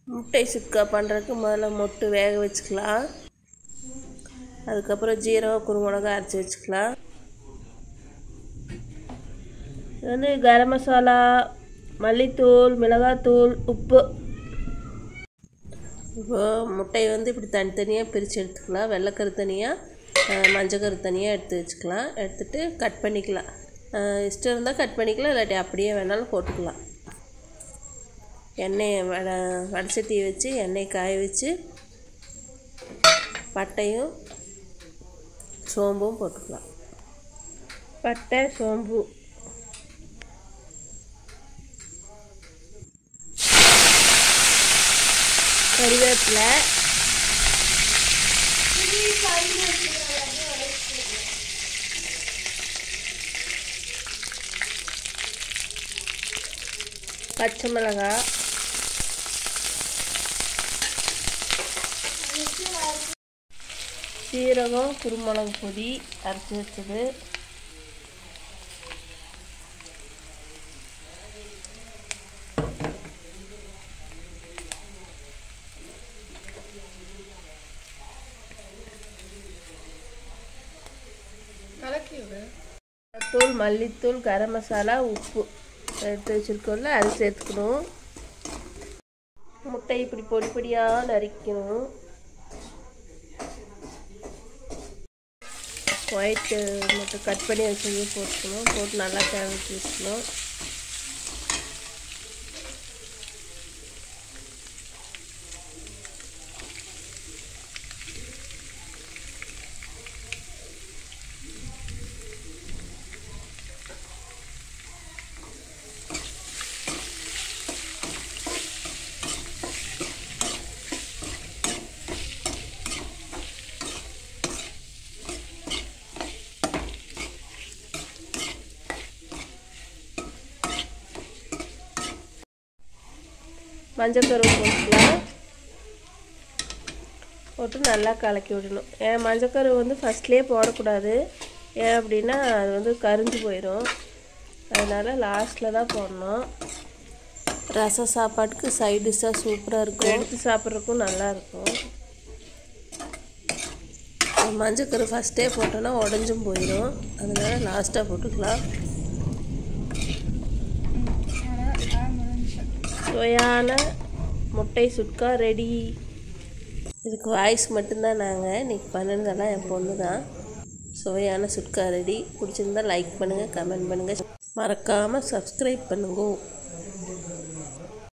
முட்டை சுக்கா பண்ணுறதுக்கு முதல்ல மொட்டு வேக வச்சுக்கலாம் அதுக்கப்புறம் ஜீரகம் குருமிளகா அரைச்சி வச்சுக்கலாம் இது வந்து கரம் மசாலா மல்லித்தூள் மிளகாத்தூள் உப்பு இப்போ முட்டையை வந்து இப்படி தனித்தனியாக பிரித்து எடுத்துக்கலாம் வெள்ளைக்கரு தனியாக மஞ்சக்கரு தனியாக எடுத்து வச்சுக்கலாம் எடுத்துட்டு கட் பண்ணிக்கலாம் அஹ் இஷ்டம் இருந்தால் கட் பண்ணிக்கலாம் இல்லாட்டி அப்படியே வேணாலும் போட்டுக்கலாம் எண்ணெயை வடை வடை சட்டியை வச்சு எண்ணெய் காய வச்சு பட்டையும் சோம்பும் போட்டுக்கலாம் பட்டை சோம்பு கறிவேப்பிலை பச்சை மிளகாய் சீரகம் குருமிளகு பொடி அரைச்சி வச்சது தூள் மல்லித்தூள் கரம் மசாலா உப்பு எடுத்து வச்சுருக்கோம்ல அது சேர்த்துக்கணும் முட்டை இப்படி பொடி பொடியாக நறுக்கணும் ஒயிட்டு மட்டும் கட் பண்ணி வச்சது போட்டுக்கணும் போட்டு நல்லா கிளச்சி வச்சுக்கணும் மஞ்சக்கரு போட்டுக்கலாம் போட்டு நல்லா கலக்கி விடணும் ஏன் மஞ்சக்கரு வந்து ஃபஸ்ட்லேயே போடக்கூடாது ஏன் அப்படின்னா அது வந்து கரிஞ்சு போயிடும் அதனால் லாஸ்ட்டில் தான் போடணும் ரச சாப்பாட்டுக்கு சைட் டிஷ்ஷாக சூப்பராக இருக்கும் எடுத்து சாப்பிட்றதுக்கும் நல்லாயிருக்கும் மஞ்சக்கரு ஃபஸ்ட்டே போட்டோன்னா உடஞ்சும் போயிடும் அதனால் லாஸ்ட்டாக போட்டுக்கலாம் சுவையான முட்டை சுட்கா ரெடி இதுக்கு வாய்ஸ் மட்டும்தான் நாங்கள் இன்றைக்கி பண்ணதெல்லாம் என் பொண்ணு தான் சுவையான சுட்கா ரெடி பிடிச்சிருந்தா லைக் பண்ணுங்கள் கமெண்ட் பண்ணுங்கள் மறக்காமல் சப்ஸ்கிரைப் பண்ணுங்க